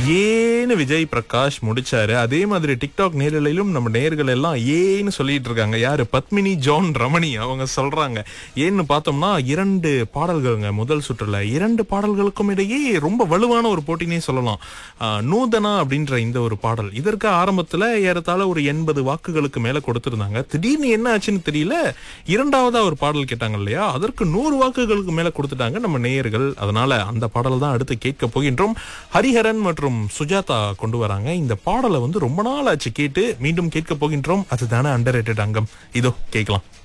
ஏன்னு விஜய் பிரகாஷ் முடிச்சாரு அதே மாதிரி டிக்டாக் நேரலையிலும் நம்ம நேர்கள் எல்லாம் ஏன்னு சொல்லிட்டு இருக்காங்க யாரு பத்மினி ஜான் ரமணி அவங்க சொல்றாங்க ஏன்னு பார்த்தோம்னா இரண்டு பாடல்கள்ங்க முதல் சுற்றுல இரண்டு பாடல்களுக்கும் இடையே ரொம்ப வலுவான ஒரு போட்டினே சொல்லலாம் ஆஹ், நூதனா அப்படின்ற இந்த ஒரு பாடல் இதற்கு ஆரம்பத்துல ஏறத்தாழ ஒரு எண்பது வாக்குகளுக்கு மேல கொடுத்திருந்தாங்க திடீர்னு என்ன ஆச்சுன்னு தெரியல இரண்டாவதா ஒரு பாடல் கேட்டாங்க இல்லையா அதற்கு நூறு வாக்குகளுக்கு மேல கொடுத்துட்டாங்க நம்ம நேயர்கள் அதனால அந்த பாடல் தான் அடுத்து கேட்க போகின்றோம் ஹரிஹரன் மற்றும் சுஜாதா கொண்டு வராங்க இந்த பாடலை வந்து ரொம்ப நாள் ஆச்சு கேட்டு மீண்டும் கேட்க போகின்றோம் அதுதானே அண்டர் அங்கம் இதோ கேட்கலாம்